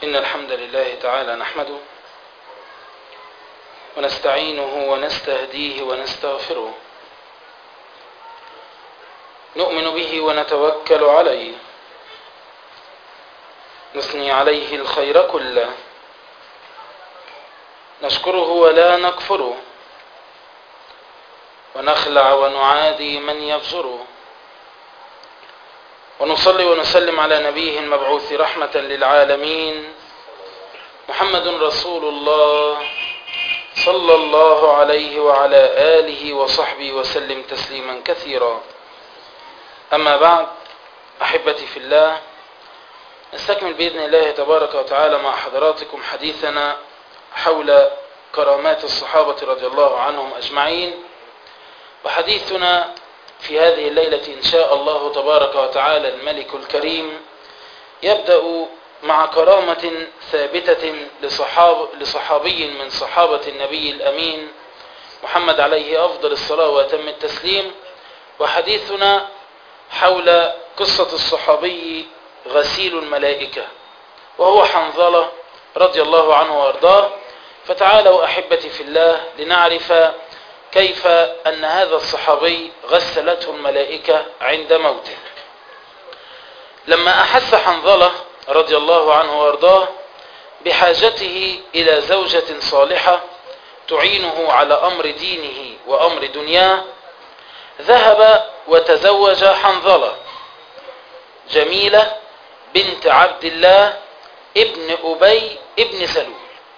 إن الحمد لله تعالى نحمده ونستعينه ونستهديه ونستغفره نؤمن به ونتوكل عليه نثني عليه الخير كله نشكره ولا نكفره ونخلع ونعادي من يفجره ونصلي ونسلم على نبيه المبعوث رحمة للعالمين محمد رسول الله صلى الله عليه وعلى آله وصحبه وسلم تسليما كثيرا أما بعد أحبتي في الله نستكمل بإذن الله تبارك وتعالى مع حضراتكم حديثنا حول كرامات الصحابة رضي الله عنهم أجمعين وحديثنا في هذه الليلة إن شاء الله تبارك وتعالى الملك الكريم يبدأ مع كرامة ثابتة لصحاب لصحابي من صحابة النبي الأمين محمد عليه أفضل الصلاة وأتم التسليم وحديثنا حول قصة الصحابي غسيل الملائكة وهو حنظلة رضي الله عنه وارضاه فتعالوا أحبتي في الله لنعرف كيف أن هذا الصحابي غسلته الملائكة عند موته لما أحس حنظلة رضي الله عنه وارضاه بحاجته إلى زوجة صالحة تعينه على أمر دينه وأمر دنياه ذهب وتزوج حنظلة جميلة بنت عبد الله ابن أبي ابن سلول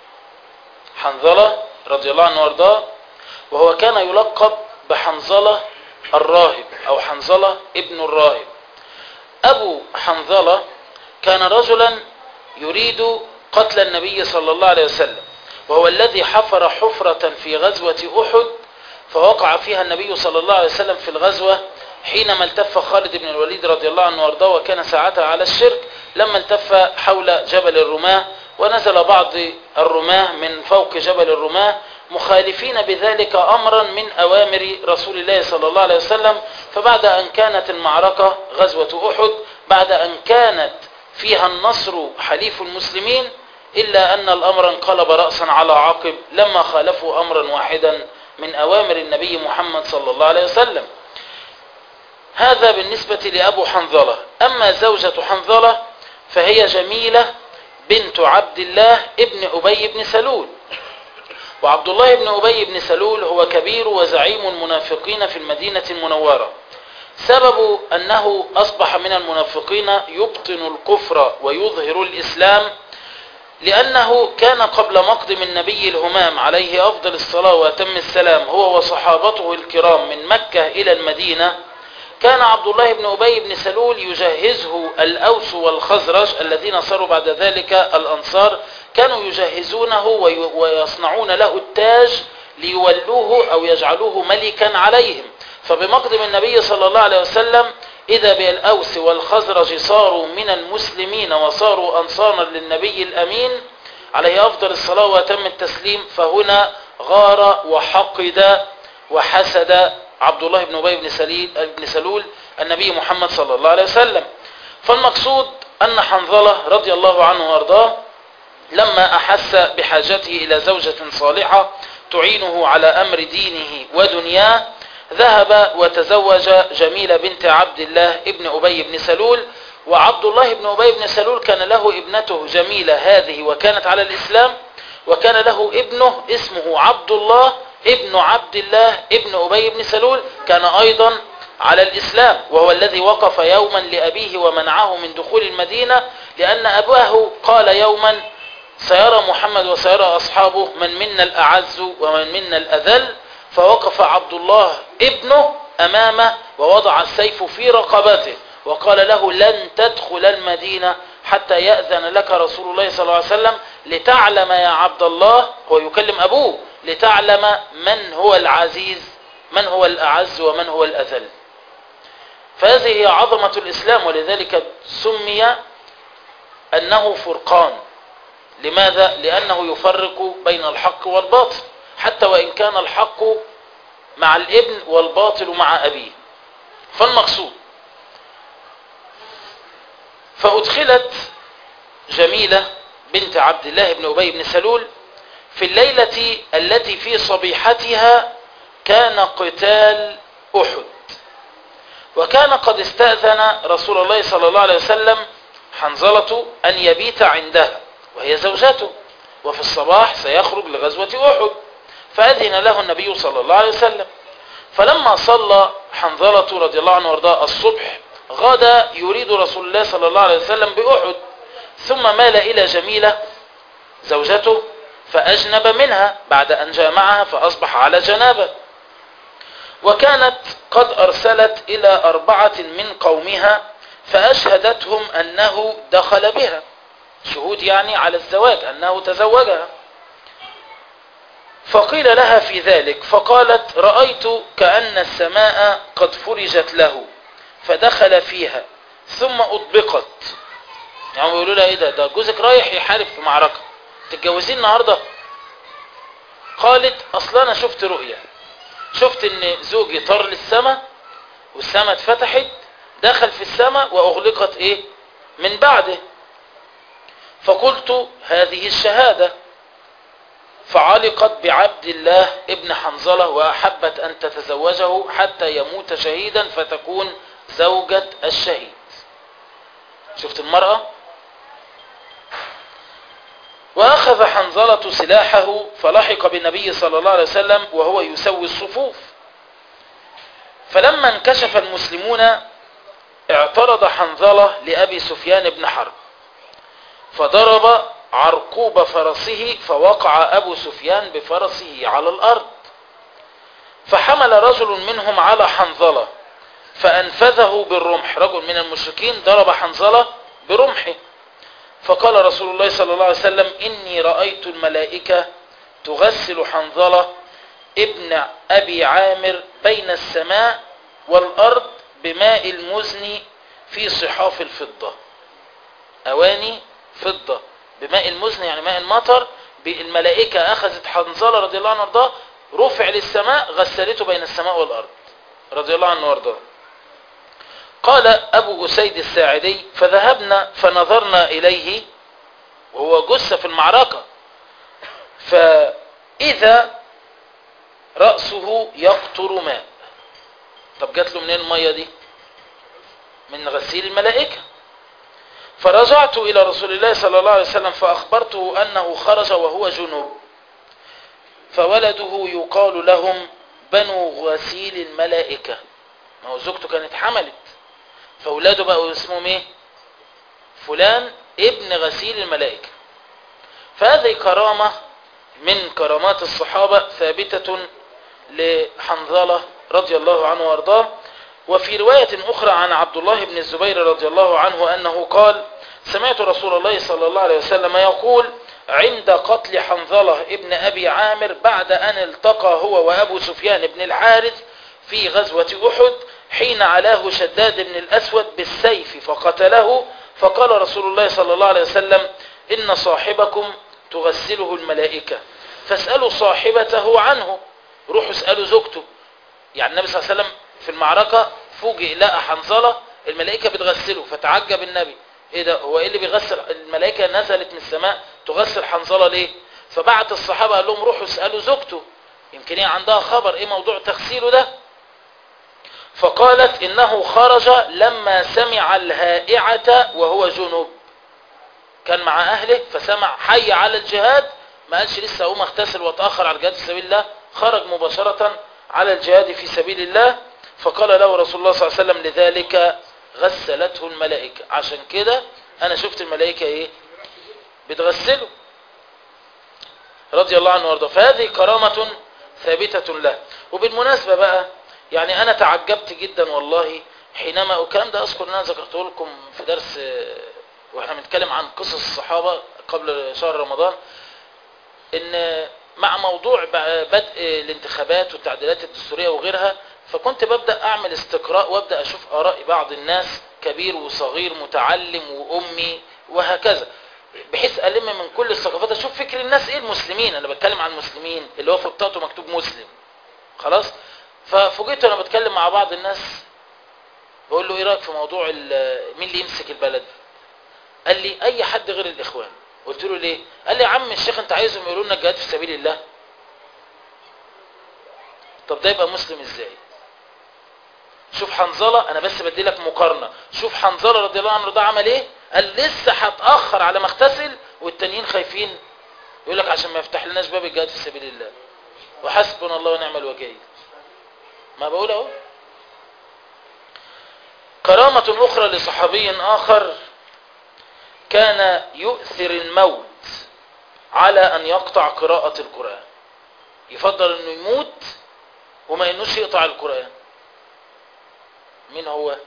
حنظلة رضي الله عنه وارضاه وهو كان يلقب بحنظلة الراهب أو حنظلة ابن الراهب أبو حنظلة كان رجلا يريد قتل النبي صلى الله عليه وسلم وهو الذي حفر حفرة في غزوة أحد فوقع فيها النبي صلى الله عليه وسلم في الغزوة حينما التف خالد بن الوليد رضي الله عنه وارضاه وكان ساعتها على الشرك لما التف حول جبل الرماة ونزل بعض الرماة من فوق جبل الرماة مخالفين بذلك أمرا من أوامر رسول الله صلى الله عليه وسلم فبعد أن كانت المعركة غزوة أحد بعد أن كانت فيها النصر حليف المسلمين إلا أن الأمر انقلب رأسا على عقب لما خالفوا أمرا واحدا من أوامر النبي محمد صلى الله عليه وسلم هذا بالنسبة لأبو حنظلة أما زوجة حنظلة فهي جميلة بنت عبد الله ابن أبي بن سلول وعبد الله بن أبي بن سلول هو كبير وزعيم المنافقين في المدينة المنورة سبب أنه أصبح من المنافقين يبطن الكفر ويظهر الإسلام لأنه كان قبل مقدم النبي الهمام عليه أفضل الصلاة وأتم السلام هو وصحابته الكرام من مكة إلى المدينة كان عبد الله بن أبي بن سلول يجهزه الأوس والخزرج الذين صاروا بعد ذلك الأنصار كانوا يجهزونه ويصنعون له التاج ليولوه أو يجعلوه ملكا عليهم فبمقدم النبي صلى الله عليه وسلم إذا بالأوس والخزرج صاروا من المسلمين وصاروا أنصارا للنبي الأمين عليه أفضل الصلاة وتم التسليم فهنا غار وحقد وحسد عبد الله بن أبي بن, بن سلول النبي محمد صلى الله عليه وسلم فالمقصود أن حنظلة رضي الله عنه وارضاه لما أحس بحاجته إلى زوجة صالحة تعينه على أمر دينه ودنياه ذهب وتزوج جميلة بنت عبد الله ابن أبي بن سلول وعبد الله بن أبي بن سلول كان له ابنته جميلة هذه وكانت على الإسلام وكان له ابنه اسمه عبد الله ابن عبد الله ابن أبي بن سلول كان أيضا على الإسلام وهو الذي وقف يوما لأبيه ومنعه من دخول المدينة لأن أباه قال يوما سيرى محمد وسيرى أصحابه من منا الأعز ومن منا الأذل فوقف عبد الله ابنه أمامه ووضع السيف في رقبته وقال له لن تدخل المدينة حتى يأذن لك رسول الله صلى الله عليه وسلم لتعلم يا عبد الله هو يكلم أبوه لتعلم من هو العزيز من هو الأعز ومن هو الأذل فهذه هي عظمة الإسلام ولذلك سمي أنه فرقان لماذا؟ لأنه يفرق بين الحق والباطل حتى وإن كان الحق مع الابن والباطل مع أبيه فالمقصود فأدخلت جميلة بنت عبد الله بن أبي بن سلول في الليلة التي في صبيحتها كان قتال أحد وكان قد استأذن رسول الله صلى الله عليه وسلم حنظلة أن يبيت عندها وهي زوجته وفي الصباح سيخرج لغزوة أحد فأذن له النبي صلى الله عليه وسلم فلما صلى حنظلة رضي الله عنه وارضاه الصبح غدا يريد رسول الله صلى الله عليه وسلم بأحد ثم مال إلى جميلة زوجته فأجنب منها بعد أن جامعها فأصبح على جنابه وكانت قد أرسلت إلى أربعة من قومها فأشهدتهم أنه دخل بها شهود يعني على الزواج أنه تزوجها فقيل لها في ذلك فقالت رأيت كأن السماء قد فرجت له فدخل فيها ثم أطبقت يعني بيقولوا لها ايه ده ده جوزك رايح يحارب في معركة تتجوزين النهاردة قالت اصلا انا شفت رؤية شفت ان زوجي طار للسماء والسماء اتفتحت دخل في السماء واغلقت ايه من بعده فقلت هذه الشهادة فعلقت بعبد الله ابن حنظلة وأحبت أن تتزوجه حتى يموت شهيدا فتكون زوجة الشهيد شفت المرأة وأخذ حنظلة سلاحه فلحق بالنبي صلى الله عليه وسلم وهو يسوي الصفوف فلما انكشف المسلمون اعترض حنظلة لأبي سفيان بن حرب فضرب عرقوب فرسه فوقع أبو سفيان بفرسه على الأرض فحمل رجل منهم على حنظلة فأنفذه بالرمح رجل من المشركين ضرب حنظلة برمحه فقال رسول الله صلى الله عليه وسلم إني رأيت الملائكة تغسل حنظلة ابن أبي عامر بين السماء والأرض بماء المزن في صحاف الفضة أواني فضة بماء المزن يعني ماء المطر الملائكة أخذت حنظلة رضي الله عنه وارضاه رفع للسماء غسلته بين السماء والأرض رضي الله عنه وارضاه قال أبو أسيد الساعدي فذهبنا فنظرنا إليه وهو جث في المعركة فإذا رأسه يقطر ماء طب جات له منين المية دي من غسيل الملائكة فرجعت إلى رسول الله صلى الله عليه وسلم فأخبرته أنه خرج وهو جنوب فولده يقال لهم بنو غسيل الملائكة ما هو زوجته كانت حملت فأولاده بقوا اسمهم ايه فلان ابن غسيل الملائكة فهذه كرامة من كرامات الصحابة ثابتة لحنظلة رضي الله عنه وارضاه وفي رواية أخرى عن عبد الله بن الزبير رضي الله عنه أنه قال سمعت رسول الله صلى الله عليه وسلم يقول عند قتل حنظلة ابن أبي عامر بعد أن التقى هو وأبو سفيان بن الحارث في غزوة أحد حين علاه شداد بن الأسود بالسيف فقتله فقال رسول الله صلى الله عليه وسلم إن صاحبكم تغسله الملائكة فاسألوا صاحبته عنه روحوا اسألوا زوجته يعني النبي صلى الله عليه وسلم في المعركة فوجئ لقى حنظلة الملائكة بتغسله فتعجب النبي ايه ده هو ايه اللي بيغسل الملائكة نزلت من السماء تغسل حنظلة ليه فبعت الصحابة قال لهم روحوا اسألوا زوجته يمكن هي عندها خبر ايه موضوع تغسيله ده فقالت انه خرج لما سمع الهائعة وهو جنوب كان مع اهله فسمع حي على الجهاد ما قالش لسه اقوم اغتسل واتأخر على الجهاد في سبيل الله خرج مباشرة على الجهاد في سبيل الله فقال له رسول الله صلى الله عليه وسلم لذلك غسلته الملائكة عشان كده انا شفت الملائكة ايه بتغسله رضي الله عنه وارضاه فهذه كرامة ثابتة له وبالمناسبة بقى يعني انا تعجبت جدا والله حينما والكلام ده اذكر ان انا ذكرته لكم في درس واحنا بنتكلم عن قصص الصحابة قبل شهر رمضان ان مع موضوع بدء الانتخابات والتعديلات الدستورية وغيرها فكنت ببدأ اعمل استقراء وابدأ اشوف اراء بعض الناس كبير وصغير متعلم وامي وهكذا بحيث الم من كل الثقافات اشوف فكر الناس ايه المسلمين انا بتكلم عن المسلمين اللي هو في بطاقته مكتوب مسلم خلاص ففوجئت وانا بتكلم مع بعض الناس بقول له ايه رايك في موضوع مين اللي يمسك البلد قال لي اي حد غير الاخوان قلت له ليه قال لي يا عم الشيخ انت عايزهم يقولوا لنا الجهاد في سبيل الله طب ده يبقى مسلم ازاي شوف حنظله انا بس بدي لك مقارنه شوف حنظله رضي الله عنه ده عمل ايه قال لسه هتاخر على ما اغتسل والتانيين خايفين يقول لك عشان ما يفتح لناش باب الجهاد في سبيل الله وحسبنا الله ونعم الوكيل ما بقول اهو كرامة أخرى لصحابي آخر كان يؤثر الموت على أن يقطع قراءة القرآن يفضل أنه يموت وما إنوش يقطع القرآن مين هو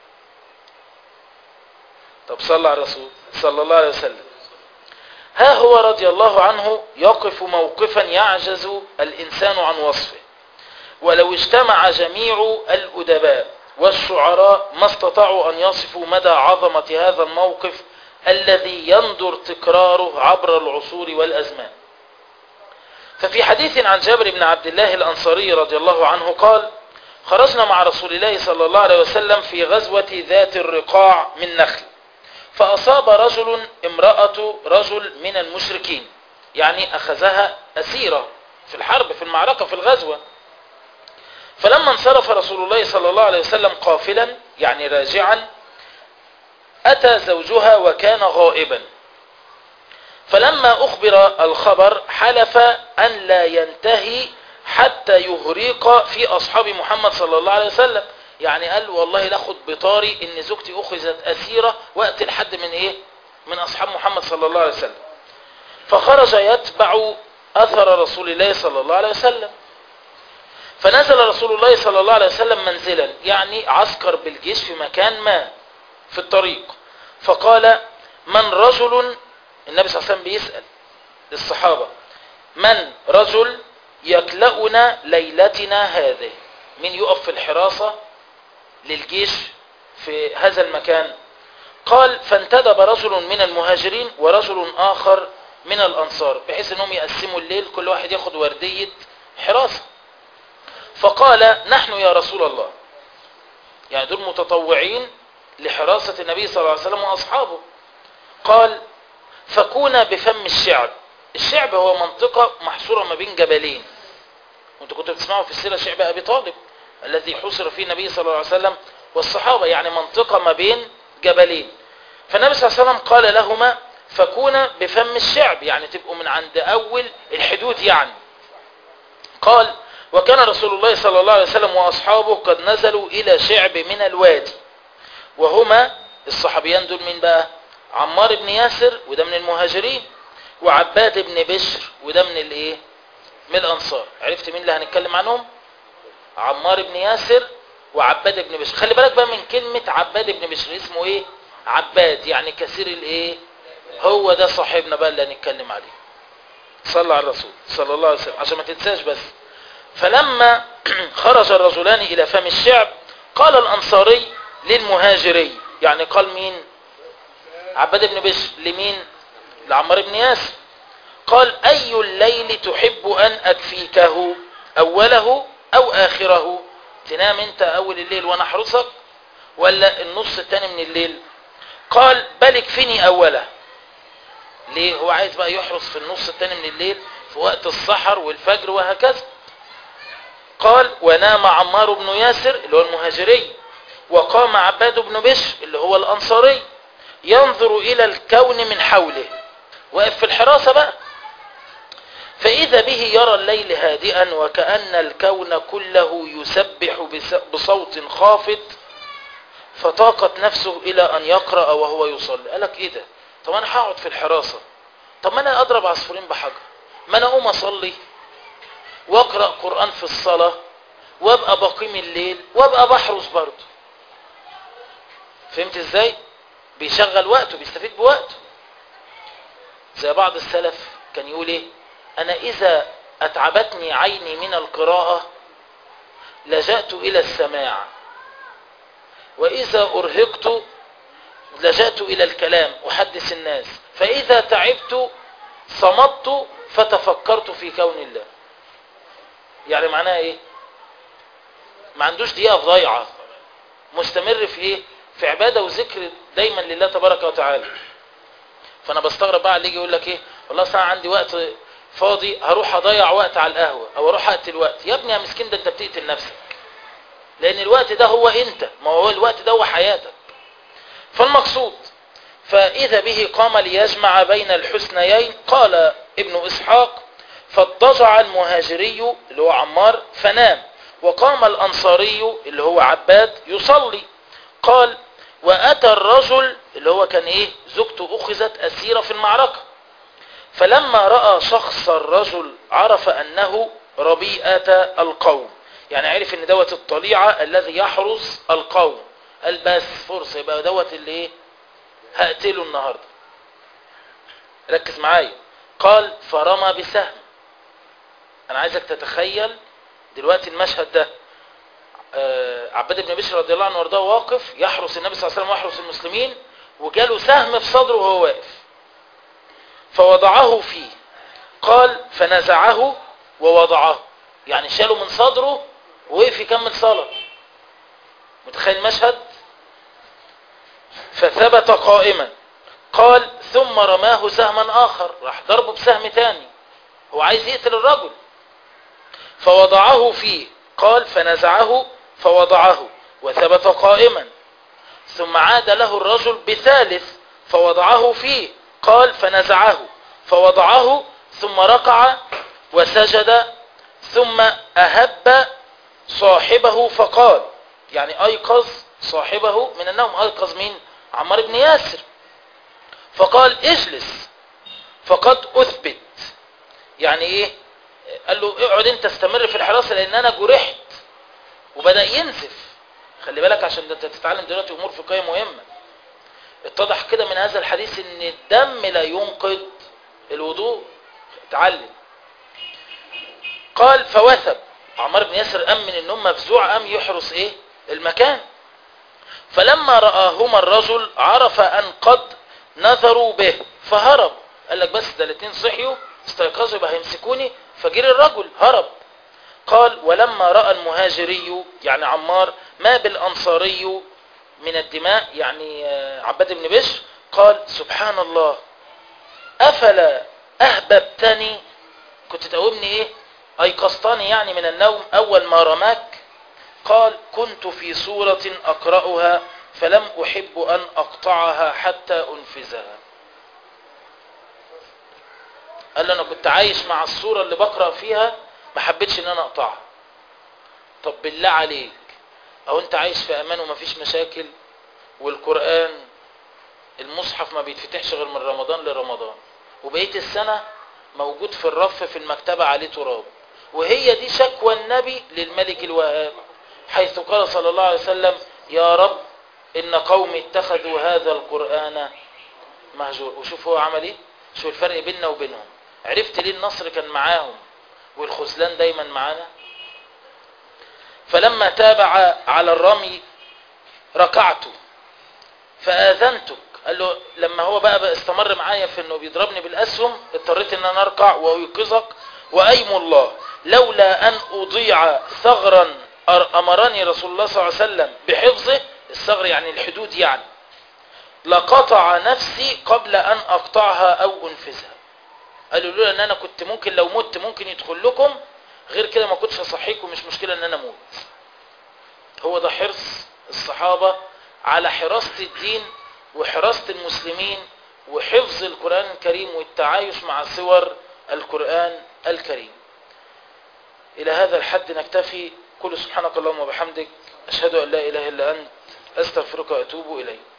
طب صلى على الرسول صلى الله عليه وسلم ها هو رضي الله عنه يقف موقفا يعجز الإنسان عن وصفه ولو اجتمع جميع الأدباء والشعراء ما استطاعوا أن يصفوا مدى عظمة هذا الموقف الذي يندر تكراره عبر العصور والأزمان ففي حديث عن جابر بن عبد الله الأنصاري رضي الله عنه قال خرجنا مع رسول الله صلى الله عليه وسلم في غزوة ذات الرقاع من نخل فأصاب رجل امرأة رجل من المشركين يعني أخذها أسيرة في الحرب في المعركة في الغزوة فلما انصرف رسول الله صلى الله عليه وسلم قافلا يعني راجعا أتى زوجها وكان غائبا فلما أخبر الخبر حلف أن لا ينتهي حتى يهريق في أصحاب محمد صلى الله عليه وسلم يعني قال والله لاخد بطاري ان زوجتي اخذت اسيرة واقتل حد من ايه من اصحاب محمد صلى الله عليه وسلم فخرج يتبع اثر رسول الله صلى الله عليه وسلم فنزل رسول الله صلى الله عليه وسلم منزلا يعني عسكر بالجيش في مكان ما في الطريق فقال من رجل النبي صلى الله عليه وسلم بيسأل الصحابة من رجل يكلأنا ليلتنا هذه من يقف في الحراسة للجيش في هذا المكان قال فانتدب رجل من المهاجرين ورجل آخر من الأنصار بحيث أنهم يقسموا الليل كل واحد ياخد وردية حراسة فقال نحن يا رسول الله يعني دول متطوعين لحراسة النبي صلى الله عليه وسلم وأصحابه قال فكونا بفم الشعب الشعب هو منطقة محصورة ما بين جبلين وانتوا كنتوا بتسمعوا في السيرة شعب أبي طالب الذي حصر فيه النبي صلى الله عليه وسلم والصحابة يعني منطقة ما بين جبلين فالنبي صلى الله عليه وسلم قال لهما فكونا بفم الشعب يعني تبقوا من عند أول الحدود يعني قال وكان رسول الله صلى الله عليه وسلم وأصحابه قد نزلوا إلى شعب من الوادي وهما الصحابيان دول من بقى عمار بن ياسر وده من المهاجرين وعباد بن بشر وده من الايه من الانصار عرفت مين اللي هنتكلم عنهم عمار بن ياسر وعباد بن بشر خلي بالك بقى من كلمة عباد بن بشر اسمه ايه عباد يعني كثير الايه هو ده صاحبنا بقى اللي هنتكلم عليه صلى على الرسول صلى الله عليه وسلم عشان ما تنساش بس فلما خرج الرجلان الى فم الشعب قال الانصاري للمهاجري يعني قال مين عباد بن بشر لمين لعمار بن ياسر قال اي الليل تحب ان اكفيكه اوله او اخره تنام انت اول الليل وانا احرسك ولا النص الثاني من الليل قال بل اكفني اوله ليه هو عايز بقى يحرس في النص الثاني من الليل في وقت السحر والفجر وهكذا قال ونام عمار بن ياسر اللي هو المهاجري وقام عباد بن بشر اللي هو الانصاري ينظر الى الكون من حوله واقف في الحراسة بقى فإذا به يرى الليل هادئا وكأن الكون كله يسبح بصوت خافت فطاقت نفسه إلى أن يقرأ وهو يصلي قالك إيه ده طب أنا هقعد في الحراسة طب ما أنا أضرب عصفورين بحجر ما أنا أقوم أصلي وأقرأ قرآن في الصلاة وأبقى بقيم الليل وأبقى بحرس برضه فهمت إزاي بيشغل وقته بيستفيد بوقته زي بعض السلف كان يقول ايه انا اذا اتعبتني عيني من القراءة لجأت الى السماع واذا ارهقت لجأت الى الكلام احدث الناس فاذا تعبت صمت فتفكرت في كون الله يعني معناها ايه ما عندوش دقيقة ضايعة مستمر في ايه في عبادة وذكر دايما لله تبارك وتعالى فانا بستغرب بقى اللي يجي يقول لك ايه والله ساعه عندي وقت فاضي هروح اضيع وقت على القهوه او اروح اقتل وقت يا ابني يا مسكين ده انت بتقتل نفسك لان الوقت ده هو انت ما هو الوقت ده هو حياتك فالمقصود فاذا به قام ليجمع بين الحسنيين قال ابن اسحاق فاضطجع المهاجري اللي هو عمار فنام وقام الانصاري اللي هو عباد يصلي قال واتى الرجل اللي هو كان ايه زوجته اخذت اسيره في المعركه فلما راى شخص الرجل عرف انه ربيئه القوم يعني عرف ان دوت الطليعه الذي يحرس القوم قال بس فرصه يبقى دوت اللي ايه هقتله النهارده ركز معايا قال فرمى بسهم انا عايزك تتخيل دلوقتي المشهد ده آه، عباد بن بشر رضي الله عنه وارضاه واقف يحرس النبي صلى الله عليه وسلم ويحرس المسلمين وجاله سهم في صدره وهو واقف فوضعه فيه قال فنزعه ووضعه يعني شاله من صدره ووقف يكمل صلاة متخيل المشهد فثبت قائما قال ثم رماه سهما آخر راح ضربه بسهم تاني هو عايز يقتل الرجل فوضعه فيه قال فنزعه فوضعه وثبت قائما ثم عاد له الرجل بثالث فوضعه فيه قال فنزعه فوضعه ثم ركع وسجد ثم أهب صاحبه فقال يعني أيقظ صاحبه من النوم أيقظ مين عمار بن ياسر فقال اجلس فقد أثبت يعني ايه قال له اقعد انت استمر في الحراسة لان انا جرحت وبدأ ينزف خلي بالك عشان ده انت تتعلم دلوقتي امور فقهيه مهمه اتضح كده من هذا الحديث ان الدم لا ينقض الوضوء اتعلم قال فوثب عمار بن ياسر قام من النوم مفزوع قام يحرس ايه المكان فلما رآهما الرجل عرف ان قد نذروا به فهرب قال لك بس ده الاثنين صحيوا استيقظوا يبقى هيمسكوني فجري الرجل هرب قال ولما رأى المهاجري يعني عمار ما بالأنصاري من الدماء يعني عباد بن بشر قال سبحان الله أفلا أهببتني كنت تقومني إيه أيقظتني يعني من النوم أول ما رماك قال كنت في سورة أقرأها فلم أحب أن أقطعها حتى أنفذها قال له أنا كنت عايش مع الصورة اللي بقرأ فيها ما حبيتش ان انا اقطعها طب بالله عليك او انت عايش في امان ومفيش مشاكل والقرآن المصحف ما بيتفتحش غير من رمضان لرمضان وبقية السنة موجود في الرف في المكتبة عليه تراب وهي دي شكوى النبي للملك الوهاب حيث قال صلى الله عليه وسلم يا رب ان قومي اتخذوا هذا القرآن مهجور وشوف هو عمل ايه شوف الفرق بيننا وبينهم عرفت ليه النصر كان معاهم والخذلان دايما معانا فلما تابع على الرمي ركعت فآذنتك قال له لما هو بقى, بقى استمر معايا في انه بيضربني بالاسهم اضطريت ان انا اركع وايقظك وايم الله لولا ان اضيع ثغرا امرني رسول الله صلى الله عليه وسلم بحفظه الثغر يعني الحدود يعني لقطع نفسي قبل ان اقطعها او انفذها قالوا لولا ان انا كنت ممكن لو مت ممكن يدخل لكم غير كده ما كنتش اصحيكم مش مشكلة ان انا اموت هو ده حرص الصحابة على حراسة الدين وحراسة المسلمين وحفظ القرآن الكريم والتعايش مع صور القرآن الكريم إلى هذا الحد نكتفي كل سبحانك اللهم وبحمدك أشهد أن لا إله إلا أنت أستغفرك وأتوب إليك